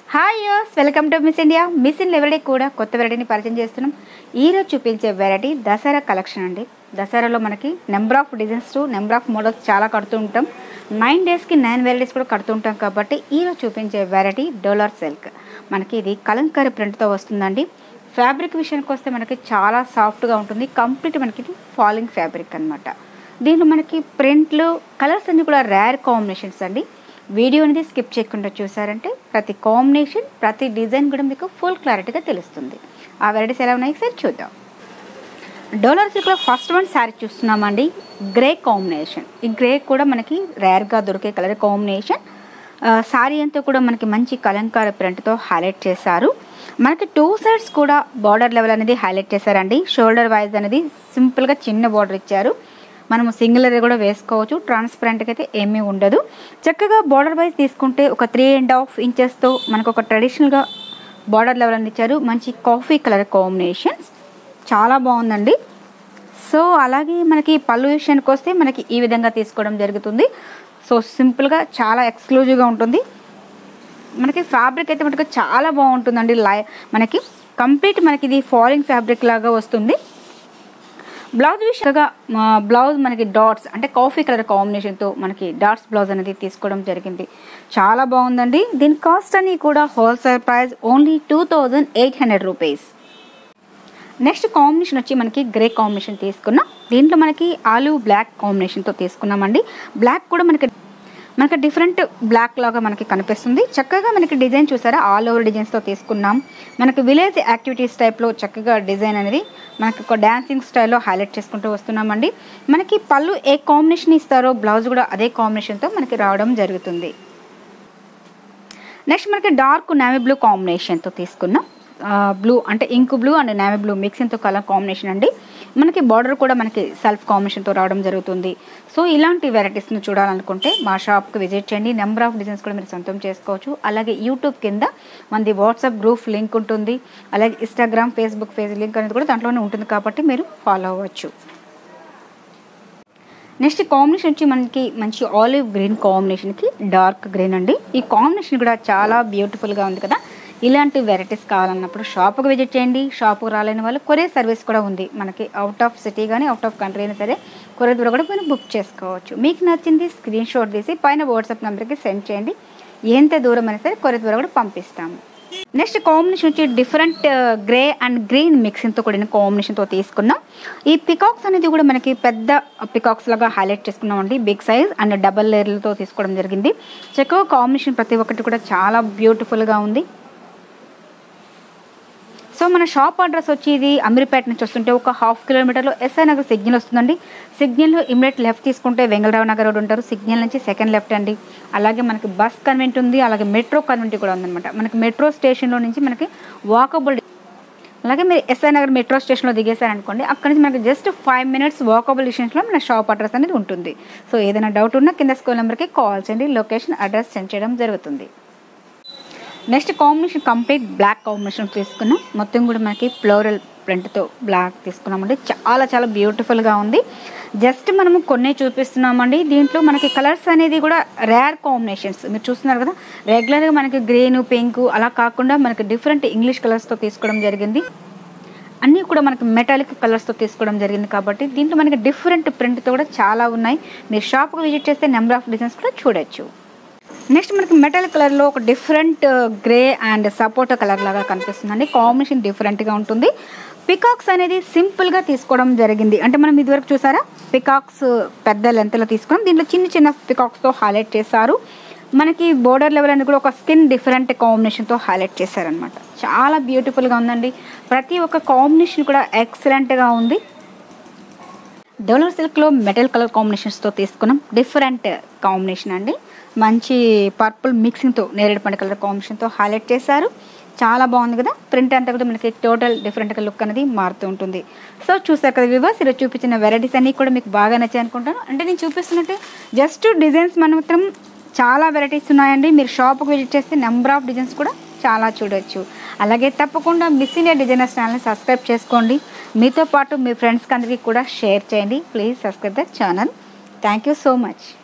hi యోస్ welcome to Miss India Miss in లెవెల్డే కూడా కొత్త వెరైటీని పరిచయం చేస్తున్నాం ఈరోజు చూపించే వెరైటీ దసరా కలెక్షన్ అండి దసరాలో మనకి number of designs to number of models చాలా కడుతూ ఉంటాం నైన్ డేస్కి నైన్ వెరైటీస్ కూడా కడుతూ ఉంటాం కాబట్టి ఈరోజు చూపించే వెరైటీ డోలర్ సిల్క్ మనకి ఇది కలంకారీ ప్రింట్తో వస్తుందండి ఫ్యాబ్రిక్ విషయానికి వస్తే మనకి చాలా సాఫ్ట్గా ఉంటుంది కంప్లీట్ మనకి ఇది ఫాలింగ్ ఫ్యాబ్రిక్ అనమాట దీంట్లో మనకి ప్రింట్లు కలర్స్ అన్ని కూడా రేర్ కాంబినేషన్స్ అండి వీడియో అనేది స్కిప్ చేయకుండా చూసారంటే ప్రతి కాంబినేషన్ ప్రతి డిజైన్ కూడా మీకు ఫుల్ క్లారిటీగా తెలుస్తుంది ఆ వెరైటీస్ ఎలా ఉన్నాయి సార్ చూద్దాం డోలర్ సిల్క్లో ఫస్ట్ వన్ శారీ చూస్తున్నామండి గ్రే కాంబినేషన్ ఈ గ్రే కూడా మనకి రేర్గా దొరికే కలర్ కాంబినేషన్ శారీ అంతా కూడా మనకి మంచి కలంకార ప్రింట్తో హైలైట్ చేశారు మనకి టూ సైడ్స్ కూడా బార్డర్ లెవెల్ అనేది హైలైట్ చేశారండి షోల్డర్ వైజ్ అనేది సింపుల్గా చిన్న బార్డర్ ఇచ్చారు మనము సింగిల్ అది కూడా వేసుకోవచ్చు ట్రాన్స్పరెంట్గా అయితే ఏమీ ఉండదు చక్కగా బార్డర్ వైజ్ తీసుకుంటే ఒక త్రీ అండ్ హాఫ్ ఇంచెస్తో మనకు ఒక ట్రెడిషనల్గా బార్డర్ లెవెల్ అని ఇచ్చారు మంచి కాఫీ కలర్ కాంబినేషన్స్ చాలా బాగుందండి సో అలాగే మనకి పళ్ళు విషయానికి వస్తే మనకి ఈ విధంగా తీసుకోవడం జరుగుతుంది సో సింపుల్గా చాలా ఎక్స్క్లూజివ్గా ఉంటుంది మనకి ఫ్యాబ్రిక్ అయితే మనకి చాలా బాగుంటుందండి లై మనకి కంప్లీట్ మనకి ఇది ఫాలింగ్ ఫ్యాబ్రిక్ లాగా వస్తుంది బ్లౌజ్ విషయంగా బ్లౌజ్ మనకి డాట్స్ అంటే కాఫీ కలర్ కాంబినేషన్తో మనకి డాట్స్ బ్లౌజ్ అనేది తీసుకోవడం జరిగింది చాలా బాగుందండి దీని కాస్ట్ అని కూడా wholesale price only two thousand eight hundred rupees next combination వచ్చి మనకి గ్రే కాంబినేషన్ తీసుకున్నాం దీంట్లో మనకి ఆలు బ్లాక్ కాంబినేషన్తో తీసుకున్నామండి బ్లాక్ కూడా మనకి మనకి డిఫరెంట్ బ్లాక్ లాగా మనకి కనిపిస్తుంది చక్కగా మనకి డిజైన్ చూసారా ఆల్ ఓవర్ డిజైన్స్తో తీసుకున్నాం మనకి విలేజ్ యాక్టివిటీస్ టైప్లో చక్కగా డిజైన్ అనేది మనకి ఒక డ్యాన్సింగ్ స్టైల్లో హైలైట్ చేసుకుంటూ వస్తున్నామండి మనకి పళ్ళు ఏ కాంబినేషన్ ఇస్తారో బ్లౌజ్ కూడా అదే కాంబినేషన్తో మనకి రావడం జరుగుతుంది నెక్స్ట్ మనకి డార్క్ నావీ బ్లూ కాంబినేషన్తో తీసుకున్నాం బ్లూ అంటే ink blue and navy blue మిక్సింగ్తో కలర్ కాంబినేషన్ అండి మనకి బార్డర్ కూడా మనకి సెల్ఫ్ కాంబినేషన్తో రావడం జరుగుతుంది సో ఇలాంటి వెరైటీస్ని చూడాలనుకుంటే మా షాప్కి విజిట్ చేయండి నెంబర్ ఆఫ్ డిజైన్స్ కూడా మీరు సొంతం చేసుకోవచ్చు అలాగే యూట్యూబ్ కింద మనది వాట్సాప్ గ్రూప్ లింక్ ఉంటుంది అలాగే ఇన్స్టాగ్రామ్ ఫేస్బుక్ పేజ్ లింక్ అనేది కూడా దాంట్లోనే ఉంటుంది కాబట్టి మీరు ఫాలో అవ్వచ్చు నెక్స్ట్ కాంబినేషన్ వచ్చి మనకి మంచి ఆలివ్ గ్రీన్ కాంబినేషన్కి డార్క్ గ్రీన్ అండి ఈ కాంబినేషన్ కూడా చాలా బ్యూటిఫుల్గా ఉంది కదా ఇలాంటి వెరైటీస్ కావాలన్నప్పుడు షాప్కి విజిట్ చేయండి షాప్కి రాలేని వాళ్ళు కొరియర్ సర్వీస్ కూడా ఉంది మనకి అవుట్ ఆఫ్ సిటీ కానీ అవుట్ ఆఫ్ కంట్రీ అయినా సరే కొరియర్ ద్వారా కూడా మీరు బుక్ చేసుకోవచ్చు మీకు నచ్చింది స్క్రీన్ షాట్ తీసి పైన వాట్సాప్ నెంబర్కి సెండ్ చేయండి ఎంత దూరం అయినా సరే కొరియర్ ద్వారా కూడా పంపిస్తాము నెక్స్ట్ కాంబినేషన్ వచ్చి డిఫరెంట్ గ్రే అండ్ గ్రీన్ మిక్సింగ్తో కూడిన కాంబినేషన్తో తీసుకున్నాం ఈ పికాక్స్ అనేది కూడా మనకి పెద్ద పికాక్స్ లాగా హైలైట్ చేసుకున్నామండి బిగ్ సైజ్ అండ్ డబల్ లేయర్లతో తీసుకోవడం జరిగింది చక్కగా కాంబినేషన్ ప్రతి ఒక్కటి కూడా చాలా బ్యూటిఫుల్గా ఉంది సో మన షాప్ అడ్రస్ వచ్చి ఇది అమీర్పేట నుంచి వస్తుంటే ఒక హాఫ్ కిలోమీటర్లో ఎస్ఐ నగర్ సిగ్నల్ వస్తుందండి సిగ్నల్లో ఇమ్మీడియట్ లెఫ్ట్ తీసుకుంటే వెంగళరావు నగర్ రోడ్ ఉంటారు సిగ్నల్ నుంచి సెకండ్ లెఫ్ట్ అండి అలాగే మనకి బస్ కన్వెంట్ ఉంది అలాగే మెట్రో కన్వెంట్ కూడా ఉందన్నమాట మనకి మెట్రో స్టేషన్లో నుంచి మనకి వాకబుల్ అలాగే మీరు ఎస్ఐ నగర్ మెట్రో స్టేషన్లో దిగేశారనుకోండి అక్కడ నుంచి మనకి జస్ట్ ఫైవ్ మినిట్స్ వాకబుల్ డిస్టెన్స్లో మన షాప్ అడ్రస్ అనేది ఉంటుంది సో ఏదైనా డౌట్ ఉన్నా కింద స్కూల్ నెంబర్కి కాల్ చేయండి లొకేషన్ అడ్రస్ సెండ్ చేయడం జరుగుతుంది next combination complete black combination తీసుకున్నాం మొత్తం కూడా మనకి ఫ్లోరల్ ప్రింట్తో బ్లాక్ తీసుకున్నామండి చాలా చాలా బ్యూటిఫుల్గా ఉంది జస్ట్ మనము కొన్ని చూపిస్తున్నామండి దీంట్లో మనకి కలర్స్ అనేది కూడా రేర్ కాంబినేషన్స్ మీరు చూస్తున్నారు కదా రెగ్యులర్గా మనకి గ్రీన్ పింక్ అలా కాకుండా మనకి డిఫరెంట్ ఇంగ్లీష్ కలర్స్తో తీసుకోవడం జరిగింది అన్నీ కూడా మనకి మెటాలిక్ కలర్స్తో తీసుకోవడం జరిగింది కాబట్టి దీంట్లో మనకి డిఫరెంట్ ప్రింట్తో కూడా చాలా ఉన్నాయి మీరు షాప్కి విజిట్ చేస్తే నెంబర్ ఆఫ్ డిజైన్స్ కూడా చూడొచ్చు నెక్స్ట్ మనకి మెటల్ కలర్లో ఒక డిఫరెంట్ గ్రే అండ్ సపోటా కలర్ లాగా కనిపిస్తుందండి కాంబినేషన్ డిఫరెంట్గా ఉంటుంది పికాక్స్ అనేది సింపుల్గా తీసుకోవడం జరిగింది అంటే మనం ఇదివరకు చూసారా పికాక్స్ పెద్ద లెంత్లో తీసుకున్నాం దీంట్లో చిన్న చిన్న పికాక్స్తో హైలైట్ చేశారు మనకి బోర్డర్ లెవెల్ అనేది కూడా ఒక స్కిన్ డిఫరెంట్ కాంబినేషన్తో హైలైట్ చేశారనమాట చాలా బ్యూటిఫుల్గా ఉందండి ప్రతి ఒక్క కాంబినేషన్ కూడా ఎక్సలెంట్గా ఉంది డోలర్ సిల్క్లో మెటల్ కలర్ కాంబినేషన్స్తో తీసుకున్నాం డిఫరెంట్ కాంబినేషన్ అండి మంచి పర్పుల్ మిక్సింగ్తో నేరేడు పండు కలర్ కాంబినేషన్తో హైలైట్ చేశారు చాలా బాగుంది కదా ప్రింట్ అంతా కూడా మనకి టోటల్ డిఫరెంట్గా లుక్ అనేది మారుతూ ఉంటుంది సో చూసారు కదా వివర్స్ ఈరోజు చూపించిన వెరైటీస్ అన్నీ కూడా మీకు బాగా నచ్చాయి అనుకుంటాను అంటే నేను చూపిస్తున్నట్టు జస్ట్ డిజైన్స్ మాత్రం చాలా వెరైటీస్ ఉన్నాయండి మీరు షాప్కి విజిట్ చేస్తే నెంబర్ ఆఫ్ డిజైన్స్ కూడా చాలా చూడొచ్చు అలాగే తప్పకుండా మిస్ ఇండియా డిజైనర్స్ ఛానల్ని సబ్స్క్రైబ్ చేసుకోండి మీతో పాటు మీ ఫ్రెండ్స్కి అందరికీ కూడా షేర్ చేయండి please subscribe the channel thank you so much